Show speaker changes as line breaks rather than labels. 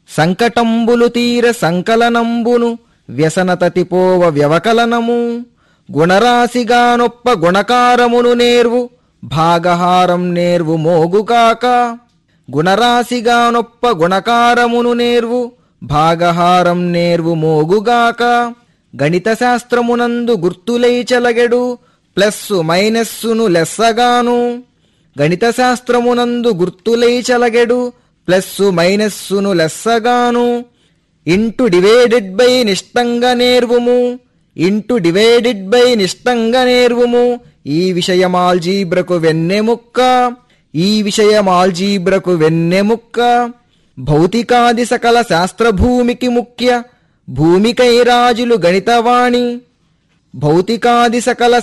సంకటంబులు తీర సంకలనంబును వ్యసనతతిపోవ వ్యవకలనము గుణరాశిగా నొప్ప గుణకారమును నేర్వు భాగహారం నేర్వు మోగుకాక గుణరాశిగా నొప్ప గుణకారమును నేర్వు భాగహారం నేర్వు మోగుగాక గణిత శాస్త్రమునందు గుర్తులై చెలగెడు ప్లస్సు మైనస్సును లెస్సగాను గణిత శాస్త్రమునందు గుర్తులై చలగెడు ప్లస్సు మైనస్సును లెస్సగాను ఇంటు డివైడెడ్ బై నిష్టంగా నేర్వుము ఇంటు డివైడెడ్ బై నిష్టంగా నేర్వుము ఈ విషయం ఆల్జీబ్రకు వెన్నెముక్క ఈ విషయం ఆల్జీబ్రకు వెన్నెముక్క భౌతికాది సకల శాస్త్రభూమికి ముఖ్య భూమికై రాజులు గణితవాణి భౌతికాది సకల